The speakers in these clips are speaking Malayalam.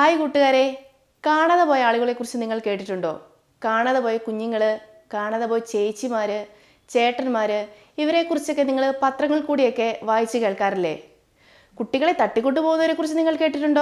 ഹായ് കൂട്ടുകാരെ കാണാതെ പോയ ആളുകളെക്കുറിച്ച് നിങ്ങൾ കേട്ടിട്ടുണ്ടോ കാണാതെ പോയ കുഞ്ഞുങ്ങൾ കാണാതെ പോയ ചേച്ചിമാർ ചേട്ടന്മാർ ഇവരെക്കുറിച്ചൊക്കെ നിങ്ങൾ പത്രങ്ങൾ കൂടിയൊക്കെ വായിച്ച് കേൾക്കാറില്ലേ കുട്ടികളെ തട്ടിക്കൊണ്ടു പോകുന്നവരെക്കുറിച്ച് നിങ്ങൾ കേട്ടിട്ടുണ്ടോ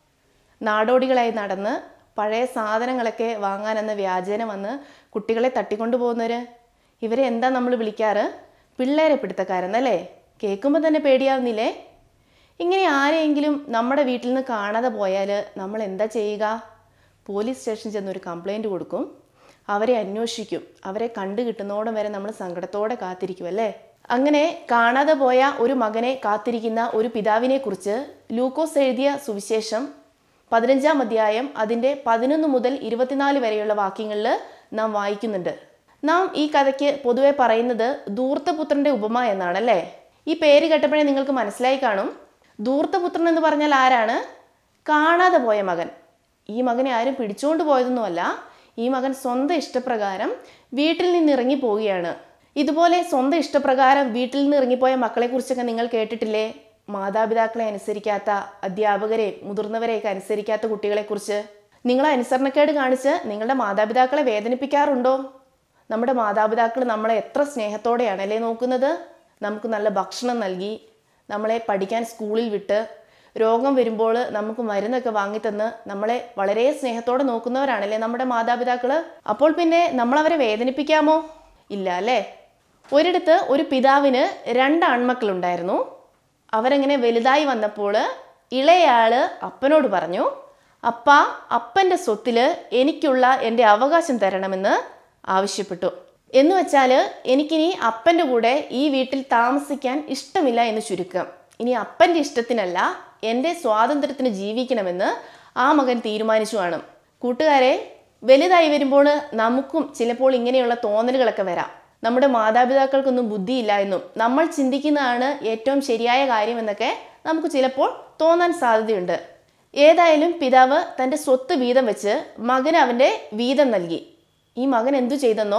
നാടോടികളായി നടന്ന് പഴയ സാധനങ്ങളൊക്കെ വാങ്ങാനെന്ന വ്യാജേന വന്ന് കുട്ടികളെ തട്ടിക്കൊണ്ടു പോകുന്നവർ ഇവരെ എന്താ നമ്മൾ വിളിക്കാറ് പിള്ളേരെ പിടുത്തക്കാരെന്നല്ലേ കേൾക്കുമ്പോൾ തന്നെ പേടിയാവുന്നില്ലേ ഇങ്ങനെ ആരെയെങ്കിലും നമ്മുടെ വീട്ടിൽ നിന്ന് കാണാതെ പോയാൽ നമ്മൾ എന്താ ചെയ്യുക പോലീസ് സ്റ്റേഷനിൽ ചെന്ന് ഒരു കംപ്ലൈൻറ്റ് കൊടുക്കും അവരെ അന്വേഷിക്കും അവരെ കണ്ടു കിട്ടുന്നോടം വരെ നമ്മൾ സങ്കടത്തോടെ കാത്തിരിക്കും അല്ലേ അങ്ങനെ കാണാതെ പോയ ഒരു മകനെ കാത്തിരിക്കുന്ന ഒരു പിതാവിനെ കുറിച്ച് ലൂക്കോസ് എഴുതിയ സുവിശേഷം പതിനഞ്ചാം അധ്യായം അതിൻ്റെ പതിനൊന്ന് മുതൽ ഇരുപത്തിനാല് വരെയുള്ള വാക്യങ്ങളിൽ നാം വായിക്കുന്നുണ്ട് നാം ഈ കഥയ്ക്ക് പൊതുവെ പറയുന്നത് ധൂർത്തപുത്രന്റെ ഉപമ എന്നാണല്ലേ ഈ പേര് കേട്ടപ്പോഴേ നിങ്ങൾക്ക് മനസ്സിലായി കാണും ധൂർത്തപുത്രൻ എന്ന് പറഞ്ഞാൽ ആരാണ് കാണാതെ പോയ മകൻ ഈ മകനെ ആരും പിടിച്ചുകൊണ്ട് പോയതൊന്നുമല്ല ഈ മകൻ സ്വന്തം ഇഷ്ടപ്രകാരം വീട്ടിൽ നിന്ന് ഇറങ്ങി പോവുകയാണ് ഇതുപോലെ സ്വന്തം ഇഷ്ടപ്രകാരം വീട്ടിൽ നിന്ന് ഇറങ്ങിപ്പോയ മക്കളെക്കുറിച്ചൊക്കെ നിങ്ങൾ കേട്ടിട്ടില്ലേ മാതാപിതാക്കളെ അനുസരിക്കാത്ത അധ്യാപകരെ മുതിർന്നവരെയൊക്കെ അനുസരിക്കാത്ത കുട്ടികളെക്കുറിച്ച് നിങ്ങൾ അനുസരണക്കേട് കാണിച്ച് നിങ്ങളുടെ മാതാപിതാക്കളെ വേദനിപ്പിക്കാറുണ്ടോ നമ്മുടെ മാതാപിതാക്കൾ നമ്മളെ എത്ര സ്നേഹത്തോടെയാണ് അല്ലേ നോക്കുന്നത് നമുക്ക് നല്ല ഭക്ഷണം നൽകി നമ്മളെ പഠിക്കാൻ സ്കൂളിൽ വിട്ട് രോഗം വരുമ്പോൾ നമുക്ക് മരുന്നൊക്കെ വാങ്ങിത്തന്ന് നമ്മളെ വളരെ സ്നേഹത്തോടെ നോക്കുന്നവരാണല്ലേ നമ്മുടെ മാതാപിതാക്കൾ അപ്പോൾ പിന്നെ നമ്മളവരെ വേദനിപ്പിക്കാമോ ഇല്ല അല്ലേ ഒരിടത്ത് ഒരു പിതാവിന് രണ്ട് ആൺമക്കളുണ്ടായിരുന്നു അവരങ്ങനെ വലുതായി വന്നപ്പോൾ ഇളയാള് അപ്പനോട് പറഞ്ഞു അപ്പ അപ്പൻ്റെ സ്വത്തിൽ എനിക്കുള്ള എൻ്റെ അവകാശം തരണമെന്ന് ആവശ്യപ്പെട്ടു എന്ന് വെച്ചാൽ എനിക്കിനി അപ്പൻ്റെ കൂടെ ഈ വീട്ടിൽ താമസിക്കാൻ ഇഷ്ടമില്ല എന്ന് ചുരുക്കം ഇനി അപ്പൻ്റെ ഇഷ്ടത്തിനല്ല എൻ്റെ സ്വാതന്ത്ര്യത്തിന് ജീവിക്കണമെന്ന് ആ മകൻ തീരുമാനിച്ചു കാണും കൂട്ടുകാരെ വലുതായി വരുമ്പോൾ നമുക്കും ചിലപ്പോൾ ഇങ്ങനെയുള്ള തോന്നലുകളൊക്കെ വരാം നമ്മുടെ മാതാപിതാക്കൾക്കൊന്നും ബുദ്ധിയില്ല എന്നും നമ്മൾ ചിന്തിക്കുന്നതാണ് ഏറ്റവും ശരിയായ കാര്യമെന്നൊക്കെ നമുക്ക് ചിലപ്പോൾ തോന്നാൻ സാധ്യതയുണ്ട് ഏതായാലും പിതാവ് തൻ്റെ സ്വത്ത് വീതം വെച്ച് മകന് അവൻ്റെ വീതം നൽകി ഈ മകൻ എന്തു ചെയ്തെന്നോ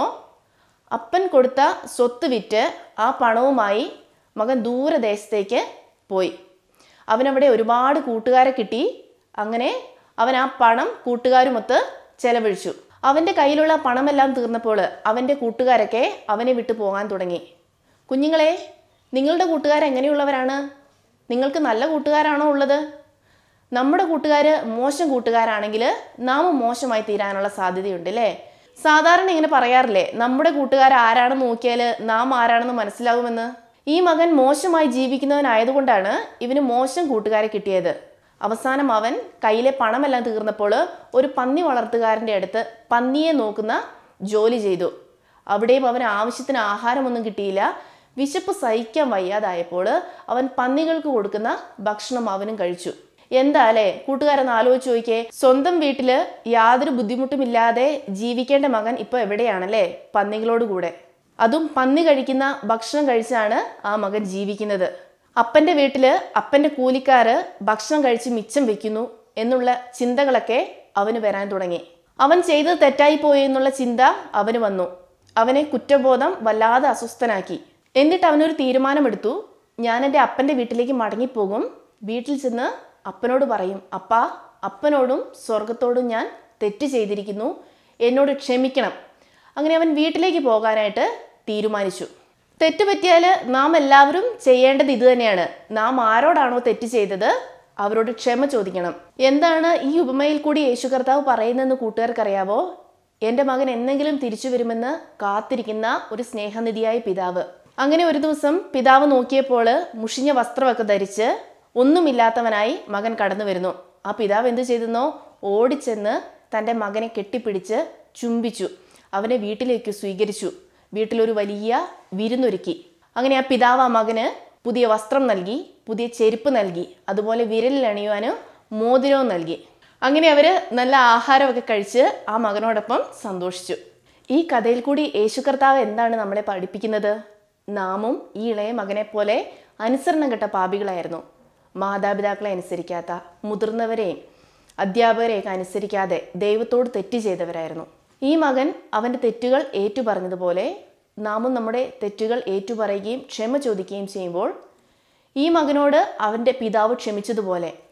അപ്പൻ കൊടുത്ത സ്വത്ത് വിറ്റ് ആ പണവുമായി മകൻ ദൂരദേശത്തേക്ക് പോയി അവനവിടെ ഒരുപാട് കൂട്ടുകാരെ കിട്ടി അങ്ങനെ അവൻ ആ പണം കൂട്ടുകാരുമൊത്ത് ചെലവഴിച്ചു അവൻ്റെ കയ്യിലുള്ള പണമെല്ലാം തീർന്നപ്പോൾ അവൻ്റെ കൂട്ടുകാരൊക്കെ അവനെ വിട്ടു പോകാൻ തുടങ്ങി കുഞ്ഞുങ്ങളെ നിങ്ങളുടെ കൂട്ടുകാർ എങ്ങനെയുള്ളവരാണ് നിങ്ങൾക്ക് നല്ല കൂട്ടുകാരാണോ ഉള്ളത് നമ്മുടെ കൂട്ടുകാർ മോശം കൂട്ടുകാരാണെങ്കിൽ നാമും മോശമായി തീരാനുള്ള സാധ്യതയുണ്ട് അല്ലേ സാധാരണ ഇങ്ങനെ പറയാറില്ലേ നമ്മുടെ കൂട്ടുകാർ ആരാണെന്ന് നോക്കിയാൽ നാം ആരാണെന്ന് മനസ്സിലാകുമെന്ന് ഈ മകൻ മോശമായി ജീവിക്കുന്നവനായതുകൊണ്ടാണ് ഇവന് മോശം കൂട്ടുകാരെ കിട്ടിയത് അവസാനം അവൻ കയ്യിലെ പണമെല്ലാം തീർന്നപ്പോൾ ഒരു പന്നി വളർത്തുകാരൻ്റെ അടുത്ത് പന്നിയെ നോക്കുന്ന ജോലി ചെയ്തു അവിടെയും അവന് ആവശ്യത്തിന് ആഹാരമൊന്നും കിട്ടിയില്ല വിശപ്പ് സഹിക്കാൻ വയ്യാതായപ്പോൾ അവൻ പന്നികൾക്ക് കൊടുക്കുന്ന ഭക്ഷണം അവനും കഴിച്ചു എന്താ അല്ലേ കൂട്ടുകാരൊന്ന് ആലോചിച്ച് നോക്കിയേ സ്വന്തം വീട്ടിൽ യാതൊരു ബുദ്ധിമുട്ടുമില്ലാതെ ജീവിക്കേണ്ട മകൻ ഇപ്പോൾ എവിടെയാണല്ലേ പന്നികളോട് കൂടെ അതും പന്നി കഴിക്കുന്ന ഭക്ഷണം കഴിച്ചാണ് ആ മകൻ ജീവിക്കുന്നത് അപ്പൻ്റെ വീട്ടിൽ അപ്പൻ്റെ കൂലിക്കാര് ഭക്ഷണം കഴിച്ച് മിച്ചം വെക്കുന്നു എന്നുള്ള ചിന്തകളൊക്കെ അവന് വരാൻ തുടങ്ങി അവൻ ചെയ്തത് തെറ്റായി പോയി എന്നുള്ള ചിന്ത അവന് വന്നു അവനെ കുറ്റബോധം വല്ലാതെ അസ്വസ്ഥനാക്കി എന്നിട്ട് അവനൊരു തീരുമാനമെടുത്തു ഞാൻ എൻ്റെ അപ്പൻ്റെ വീട്ടിലേക്ക് മടങ്ങിപ്പോകും വീട്ടിൽ ചെന്ന് അപ്പനോട് പറയും അപ്പ അപ്പനോടും സ്വർഗത്തോടും ഞാൻ തെറ്റ് ചെയ്തിരിക്കുന്നു എന്നോട് ക്ഷമിക്കണം അങ്ങനെ അവൻ വീട്ടിലേക്ക് പോകാനായിട്ട് തീരുമാനിച്ചു തെറ്റ് പറ്റിയാൽ നാം എല്ലാവരും ചെയ്യേണ്ടത് ഇത് തന്നെയാണ് നാം ആരോടാണോ തെറ്റ് ചെയ്തത് അവരോട് ക്ഷമ ചോദിക്കണം എന്താണ് ഈ ഉപമയിൽ കൂടി യേശു കർത്താവ് പറയുന്നതെന്ന് കൂട്ടുകാർക്കറിയാവോ എൻ്റെ മകൻ എന്നെങ്കിലും തിരിച്ചു വരുമെന്ന് കാത്തിരിക്കുന്ന ഒരു സ്നേഹനിധിയായ പിതാവ് അങ്ങനെ ഒരു ദിവസം പിതാവ് നോക്കിയപ്പോൾ മുഷിഞ്ഞ വസ്ത്രമൊക്കെ ധരിച്ച് ഒന്നുമില്ലാത്തവനായി മകൻ കടന്നു വരുന്നു ആ പിതാവ് എന്ത് ചെയ്തെന്നോ ഓടിച്ചെന്ന് തൻ്റെ മകനെ കെട്ടിപ്പിടിച്ച് ചുംബിച്ചു അവനെ വീട്ടിലേക്ക് സ്വീകരിച്ചു വീട്ടിലൊരു വലിയ വിരുന്നൊരുക്കി അങ്ങനെ ആ പിതാവ് ആ മകന് പുതിയ വസ്ത്രം നൽകി പുതിയ ചെരുപ്പ് നൽകി അതുപോലെ വിരലിൽ അണിയുവാനും മോതിരവും നൽകി അങ്ങനെ അവർ നല്ല ആഹാരമൊക്കെ കഴിച്ച് ആ മകനോടൊപ്പം സന്തോഷിച്ചു ഈ കഥയിൽ കൂടി യേശു കർത്താവ് എന്താണ് നമ്മളെ പഠിപ്പിക്കുന്നത് നാമും ഈ ഇളയ മകനെ പോലെ അനുസരണം കെട്ട പാപികളായിരുന്നു മാതാപിതാക്കളെ അനുസരിക്കാത്ത മുതിർന്നവരെയും അധ്യാപകരെയൊക്കെ അനുസരിക്കാതെ ദൈവത്തോട് തെറ്റ് ചെയ്തവരായിരുന്നു ഈ മകൻ അവൻ്റെ തെറ്റുകൾ ഏറ്റുപറഞ്ഞതുപോലെ നാമും നമ്മുടെ തെറ്റുകൾ ഏറ്റുപറയുകയും ക്ഷമ ചോദിക്കുകയും ചെയ്യുമ്പോൾ ഈ മകനോട് അവൻ്റെ പിതാവ് ക്ഷമിച്ചതുപോലെ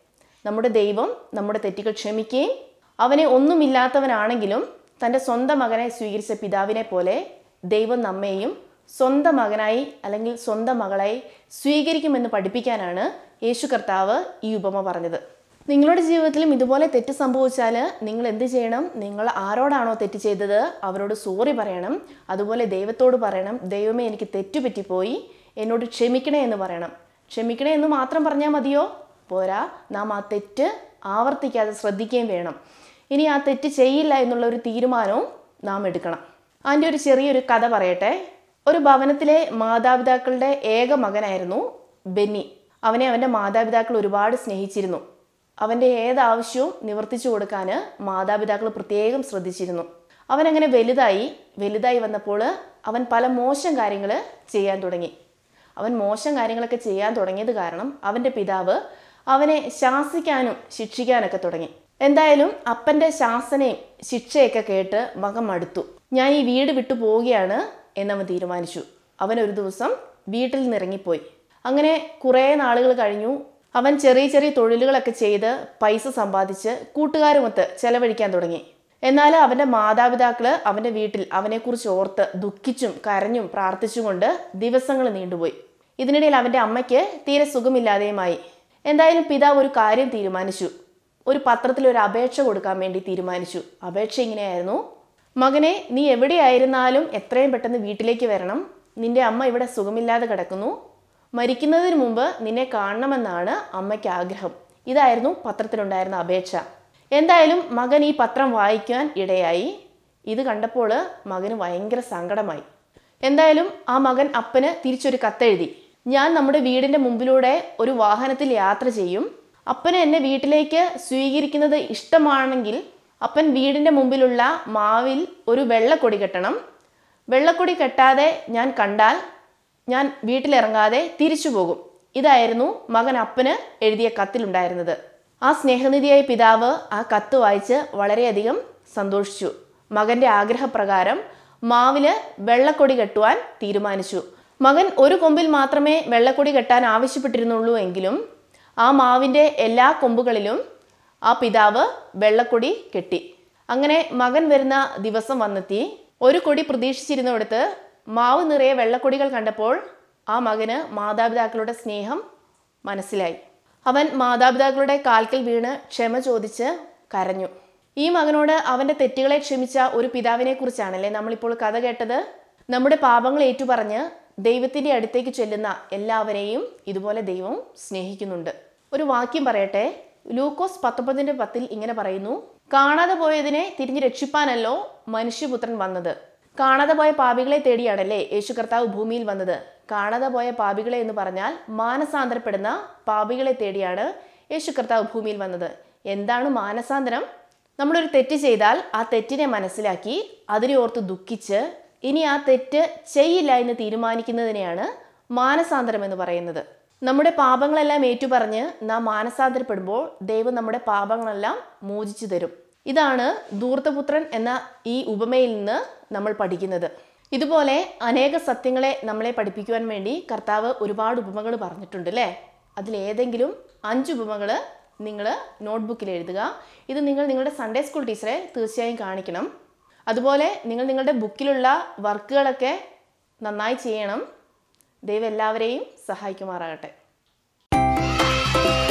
നമ്മുടെ ദൈവം നമ്മുടെ തെറ്റുകൾ ക്ഷമിക്കുകയും അവനെ ഒന്നുമില്ലാത്തവനാണെങ്കിലും തൻ്റെ സ്വന്തം മകനെ സ്വീകരിച്ച പിതാവിനെ പോലെ ദൈവം നമ്മെയും സ്വന്തം മകനായി അല്ലെങ്കിൽ സ്വന്തം മകളായി സ്വീകരിക്കുമെന്ന് പഠിപ്പിക്കാനാണ് യേശു കർത്താവ് ഈ ഉപമ പറഞ്ഞത് നിങ്ങളുടെ ജീവിതത്തിലും ഇതുപോലെ തെറ്റ് സംഭവിച്ചാൽ നിങ്ങൾ എന്ത് ചെയ്യണം നിങ്ങൾ ആരോടാണോ തെറ്റ് ചെയ്തത് അവരോട് സോറി പറയണം അതുപോലെ ദൈവത്തോട് പറയണം ദൈവമേ എനിക്ക് തെറ്റുപറ്റിപ്പോയി എന്നോട് ക്ഷമിക്കണേ എന്ന് പറയണം ക്ഷമിക്കണേ എന്ന് മാത്രം പറഞ്ഞാൽ മതിയോ പോരാ നാം ആ തെറ്റ് ആവർത്തിക്കാതെ ശ്രദ്ധിക്കുകയും വേണം ഇനി ആ തെറ്റ് ചെയ്യില്ല എന്നുള്ള ഒരു തീരുമാനവും നാം എടുക്കണം അതിൻ്റെ ഒരു ചെറിയൊരു കഥ പറയട്ടെ ഒരു ഭവനത്തിലെ മാതാപിതാക്കളുടെ ഏക മകനായിരുന്നു ബെന്നി അവനെ അവൻ്റെ മാതാപിതാക്കൾ ഒരുപാട് സ്നേഹിച്ചിരുന്നു അവൻ്റെ ഏതാവശ്യവും നിവർത്തിച്ചു കൊടുക്കാൻ മാതാപിതാക്കൾ പ്രത്യേകം ശ്രദ്ധിച്ചിരുന്നു അവനങ്ങനെ വലുതായി വലുതായി വന്നപ്പോൾ അവൻ പല മോശം കാര്യങ്ങൾ ചെയ്യാൻ തുടങ്ങി അവൻ മോശം കാര്യങ്ങളൊക്കെ ചെയ്യാൻ തുടങ്ങിയത് കാരണം അവൻ്റെ പിതാവ് അവനെ ശാസിക്കാനും ശിക്ഷിക്കാനൊക്കെ തുടങ്ങി എന്തായാലും അപ്പൻ്റെ ശാസനയും ശിക്ഷയൊക്കെ കേട്ട് മകൻ മടുത്തു ഞാൻ ഈ വീട് വിട്ടു പോവുകയാണ് എന്നവൻ തീരുമാനിച്ചു അവൻ ഒരു ദിവസം വീട്ടിൽ നിന്ന് ഇറങ്ങിപ്പോയി അങ്ങനെ കുറേ നാളുകൾ കഴിഞ്ഞു അവൻ ചെറിയ ചെറിയ തൊഴിലുകളൊക്കെ ചെയ്ത് പൈസ സമ്പാദിച്ച് കൂട്ടുകാരുമൊത്ത് ചെലവഴിക്കാൻ തുടങ്ങി എന്നാൽ അവൻ്റെ മാതാപിതാക്കൾ അവൻ്റെ വീട്ടിൽ അവനെക്കുറിച്ച് ഓർത്ത് ദുഃഖിച്ചും കരഞ്ഞും പ്രാർത്ഥിച്ചുകൊണ്ട് ദിവസങ്ങൾ നീണ്ടുപോയി ഇതിനിടയിൽ അവൻ്റെ അമ്മയ്ക്ക് തീരെ സുഖമില്ലാതെയുമായി എന്തായാലും പിതാവ് ഒരു കാര്യം തീരുമാനിച്ചു ഒരു പത്രത്തിൽ ഒരു അപേക്ഷ കൊടുക്കാൻ വേണ്ടി തീരുമാനിച്ചു അപേക്ഷ ഇങ്ങനെയായിരുന്നു മകനെ നീ എവിടെയായിരുന്നാലും എത്രയും പെട്ടെന്ന് വീട്ടിലേക്ക് വരണം നിന്റെ അമ്മ ഇവിടെ സുഖമില്ലാതെ കിടക്കുന്നു മരിക്കുന്നതിന് മുമ്പ് നിന്നെ കാണണമെന്നാണ് അമ്മയ്ക്ക് ആഗ്രഹം ഇതായിരുന്നു പത്രത്തിലുണ്ടായിരുന്ന അപേക്ഷ എന്തായാലും മകൻ ഈ പത്രം വായിക്കാൻ ഇടയായി ഇത് കണ്ടപ്പോൾ മകന് ഭയങ്കര സങ്കടമായി എന്തായാലും ആ മകൻ അപ്പന് തിരിച്ചൊരു കത്തെഴുതി ഞാൻ നമ്മുടെ വീടിൻ്റെ മുമ്പിലൂടെ ഒരു വാഹനത്തിൽ യാത്ര ചെയ്യും അപ്പന് എന്നെ വീട്ടിലേക്ക് സ്വീകരിക്കുന്നത് ഇഷ്ടമാണെങ്കിൽ അപ്പൻ വീടിൻ്റെ മുമ്പിലുള്ള മാവിൽ ഒരു വെള്ളക്കൊടി കെട്ടണം വെള്ളക്കൊടി കെട്ടാതെ ഞാൻ കണ്ടാൽ ഞാൻ വീട്ടിലിറങ്ങാതെ തിരിച്ചു പോകും ഇതായിരുന്നു മകൻ അപ്പന് എഴുതിയ കത്തിലുണ്ടായിരുന്നത് ആ സ്നേഹനിധിയായ പിതാവ് ആ കത്ത് വായിച്ച് വളരെയധികം സന്തോഷിച്ചു മകന്റെ ആഗ്രഹപ്രകാരം മാവില് വെള്ളക്കൊടി കെട്ടുവാൻ തീരുമാനിച്ചു മകൻ ഒരു കൊമ്പിൽ മാത്രമേ വെള്ളക്കൊടി കെട്ടാൻ ആവശ്യപ്പെട്ടിരുന്നുള്ളൂ എങ്കിലും ആ മാവിൻ്റെ എല്ലാ കൊമ്പുകളിലും ആ പിതാവ് വെള്ളക്കൊടി കെട്ടി അങ്ങനെ മകൻ വരുന്ന ദിവസം വന്നെത്തി ഒരു കൊടി പ്രതീക്ഷിച്ചിരുന്നിടത്ത് മാവ് നിറയെ വെള്ളക്കൊടികൾ കണ്ടപ്പോൾ ആ മകന് മാതാപിതാക്കളുടെ സ്നേഹം മനസ്സിലായി അവൻ മാതാപിതാക്കളുടെ കാൽക്കൽ വീണ് ക്ഷമ ചോദിച്ച് കരഞ്ഞു ഈ മകനോട് അവൻ്റെ തെറ്റുകളെ ക്ഷമിച്ച ഒരു പിതാവിനെ കുറിച്ചാണല്ലേ നമ്മളിപ്പോൾ കഥ കേട്ടത് നമ്മുടെ പാപങ്ങൾ ഏറ്റുപറഞ്ഞ് ദൈവത്തിൻ്റെ അടുത്തേക്ക് ചെല്ലുന്ന എല്ലാവരെയും ഇതുപോലെ ദൈവം സ്നേഹിക്കുന്നുണ്ട് ഒരു വാക്യം പറയട്ടെ ലൂക്കോസ് പത്തൊമ്പതിൻ്റെ പത്തിൽ ഇങ്ങനെ പറയുന്നു കാണാതെ പോയതിനെ തിരിഞ്ഞ് രക്ഷിപ്പാനല്ലോ മനുഷ്യപുത്രൻ വന്നത് കാണാതെ പോയ പാപികളെ തേടിയാണല്ലേ യേശു കർത്താവ് ഭൂമിയിൽ വന്നത് കാണാതെ പോയ പാപികളെ എന്ന് പറഞ്ഞാൽ മാനസാന്തരപ്പെടുന്ന പാപികളെ തേടിയാണ് യേശു കർത്താവ് ഭൂമിയിൽ വന്നത് എന്താണ് മാനസാന്തരം നമ്മളൊരു തെറ്റ് ചെയ്താൽ ആ തെറ്റിനെ മനസ്സിലാക്കി അതിനെ ഓർത്ത് ദുഃഖിച്ച് ഇനി ആ തെറ്റ് ചെയ്യില്ല എന്ന് തീരുമാനിക്കുന്നതിനെയാണ് മാനസാന്തരം എന്ന് പറയുന്നത് നമ്മുടെ പാപങ്ങളെല്ലാം ഏറ്റുപറഞ്ഞ് നാം മാനസാന്തരപ്പെടുമ്പോൾ ദൈവം നമ്മുടെ പാപങ്ങളെല്ലാം മോചിച്ചു തരും ഇതാണ് ധൂർത്തപുത്രൻ എന്ന ഈ ഉപമയിൽ നിന്ന് നമ്മൾ പഠിക്കുന്നത് ഇതുപോലെ അനേക സത്യങ്ങളെ നമ്മളെ പഠിപ്പിക്കുവാൻ വേണ്ടി കർത്താവ് ഒരുപാട് ഉപമകൾ പറഞ്ഞിട്ടുണ്ട് അല്ലേ അതിലേതെങ്കിലും അഞ്ച് ഉപമകൾ നിങ്ങൾ നോട്ട്ബുക്കിൽ എഴുതുക ഇത് നിങ്ങൾ നിങ്ങളുടെ സൺഡേ സ്കൂൾ ടീച്ചറെ തീർച്ചയായും കാണിക്കണം അതുപോലെ നിങ്ങൾ നിങ്ങളുടെ ബുക്കിലുള്ള വർക്കുകളൊക്കെ നന്നായി ചെയ്യണം ദൈവം എല്ലാവരെയും സഹായിക്കുമാറാകട്ടെ